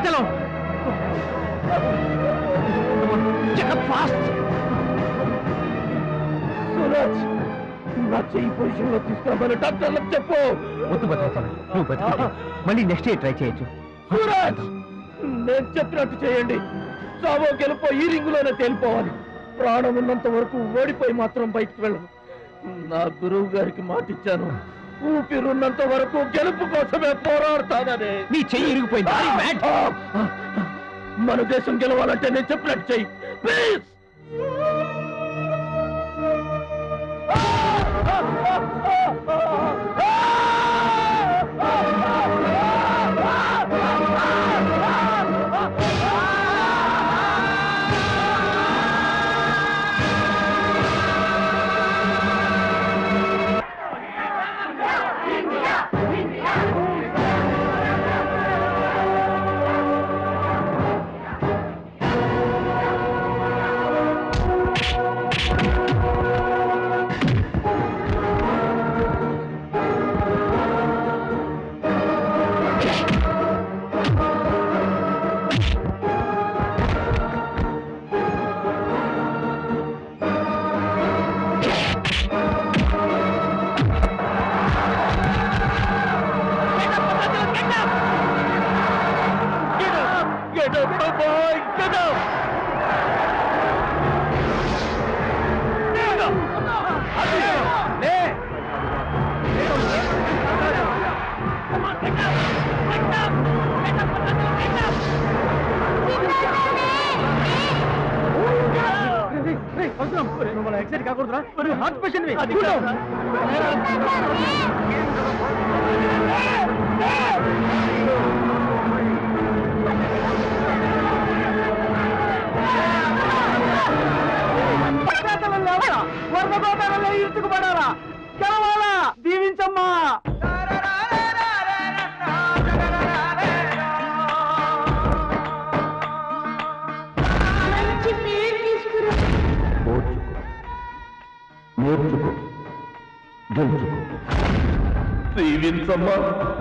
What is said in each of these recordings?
Bhadrachalam fast Suraj నా చెయ్యి position లో తీసుకురామని డాక్టర్లకు చెప్పు వద్దు భద్రాచలం నువ్వు బతుకుతే మళ్ళీ నెక్స్ట్ ఇయర్ ట్రై చేయొచ్చు సూరజ్ నేను చెప్పినట్టు చేయండి చావో గెలుపో ఈ రింగులోనే తేలిపోవాలి ప్రాణం ఉన్నంత వరకు ఓడిపోయి మాత్రం బయటకు వెళ్ళను నా గురువు గారికి మాట ఇచ్చాను ఊపిరున్నంత వరకు గెలుపు కోసమే పోరాడతానని నీ చెయ్యి ఇరిగిపోయింది Are you mad? ఆ, ఆ, మన దేశం గెలవాలంటే నేను చెప్పినట్టు చెయ్యి please Get up, my boy! Get up! Excite కాకూడదురా హార్ట్ పేషెంట్ ఇరుచుకుపడారా గెలవాలా దీవించమ్మా నేర్చుకో గెలుచుకో దీవించమ్మా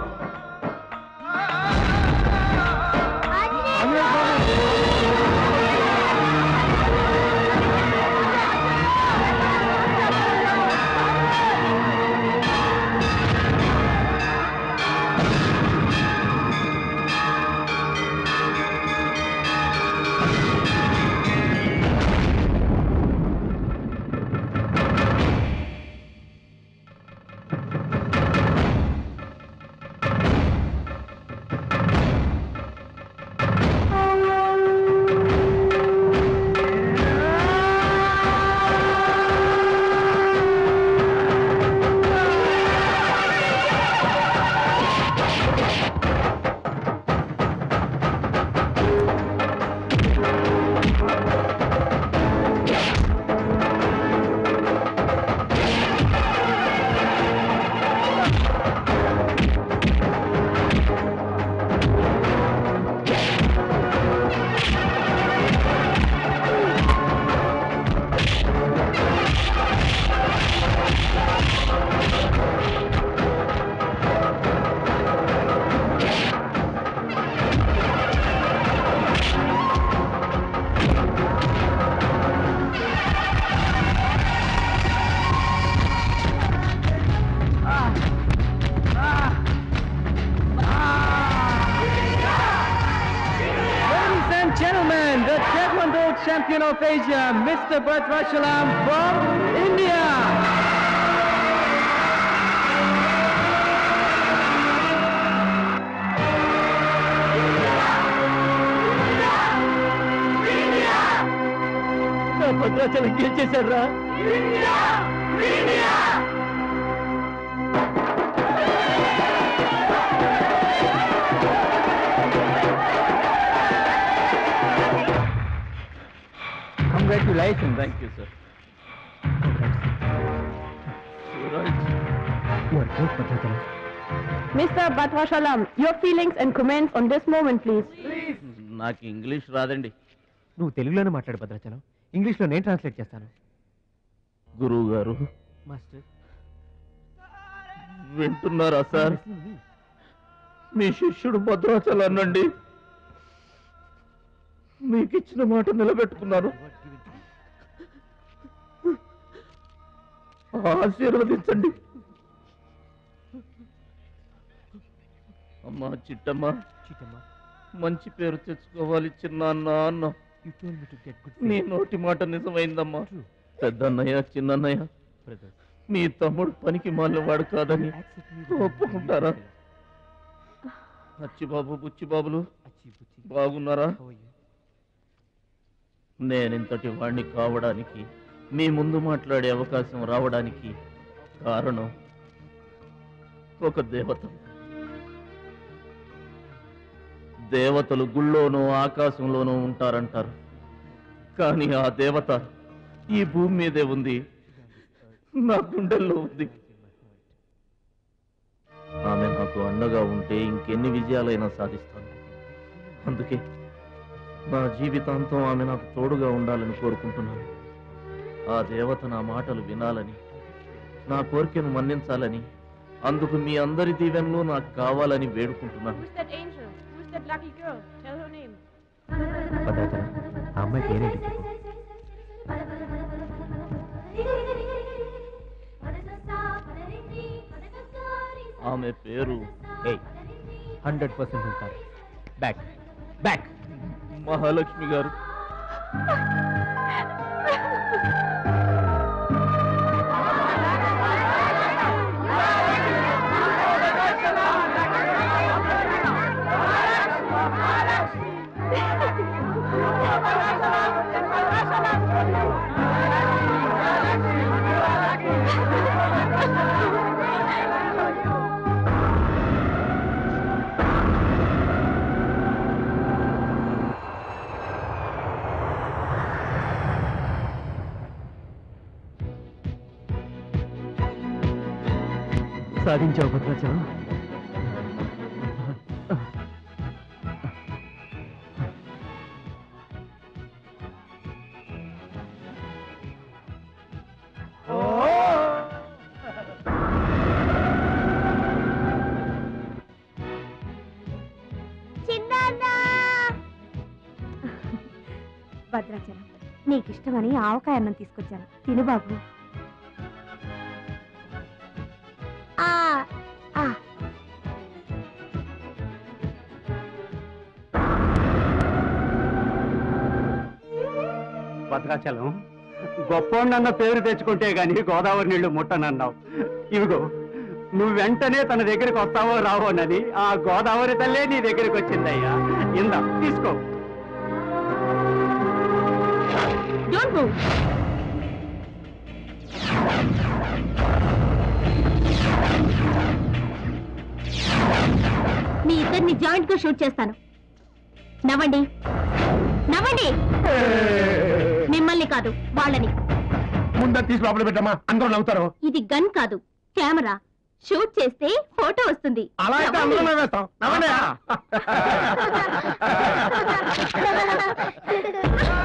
Ladies and gentlemen, the Taekwondo champion of Asia, Mr. Bhadrachalam from India. నా భద్రాచలం గెలిచేశాడు రా Congratulations. Thank you sir Suraj You are great, Bhadrachalam. Mr. Bhadrachalam, your feelings and comments on this moment, please. నాకు English రాదండి నువ్వు తెలుగులోనే మాట్లాడు భద్రాచలం ఇంగ్లీష్లో నేను ట్రాన్స్లేట్ చేస్తాను గురువు గారు మాస్టర్ వింటున్నారా సార్ మీ శిష్యుడు భద్రాచలం నుండి మీకు ఇచ్చిన మాట నిలబెట్టుకున్నాను ఆశీర్వదించండి అమ్మా చిట్టమ్మ మంచి పేరు తెచ్చుకోవాలి చిన్న అన్న అన్న నీ నోటి మాట నిజమైందమ్మా పెద్దన్నయ్య చిన్నన్నయ్య మీ తమ్ముడు పనికి వాడు కాదని ఒప్పుకుంటారా అచ్చిబాబు బుచ్చిబాబులు బాగున్నారా నేనింతటి వాణ్ణి కావడానికి మీ ముందు మాట్లాడే అవకాశం రావడానికి కారణం ఒక దేవత దేవతలు గుళ్ళోనూ ఆకాశంలోనూ ఉంటారంటారు కానీ ఆ దేవత ఈ భూమి మీదే ఉంది నా గుండెల్లో ఉంది ఆమె నాకు అండగా ఉంటే ఇంకెన్ని విజయాలైనా సాధిస్తాను అందుకే నా జీవితాంతం ఆమె నాకు తోడుగా ఉండాలని కోరుకుంటున్నాను ఆ దేవత నా మాటలు వినాలని నా కోరికను మన్నించాలని అందుకు మీ అందరి దీవెనలు నాకు కావాలని వేడుకుంటున్నాను Who's that angel? Who's that lucky girl? Tell her name. ఆ అమ్మాయి పేరేంటి ఆమె పేరు హండ్రెడ్ పర్సెంట్ ఉంటారు బ్యాక్ బ్యాక్ మహాలక్ష్మి గారు సాధించావు భద్రాచలం భద్రాచలం నీకిష్టమని ఆవకాయ అన్నం తీసుకొచ్చాను తిను బాబు ఆ, ఆ. భద్రాచలం గొప్పోండన్న పేరు తెచ్చుకుంటే గాని గోదావరి నీళ్లు ముట్టనన్నావు ఇవిగో నువ్వు వెంటనే తన దగ్గరికి వస్తావో రావోనని ఆ గోదావరి తల్లే నీ దగ్గరికి వచ్చిందయ్యా ఇందా తీసుకో Don't move. మీ ఇద్దరిని జాయింట్ గా షూట్ చేస్తాను నవ్వండి నవ్వండి మిమ్మల్ని కాదు వాళ్ళని ముందు తీసి లోపల పెట్టమ్మా అందరూ నవ్వుతారు ఇది గన్ కాదు కెమెరా షూట్ చేస్తే ఫోటో వస్తుంది అలా అయితే అందరూ నవ్వేస్తాం నవ్వండి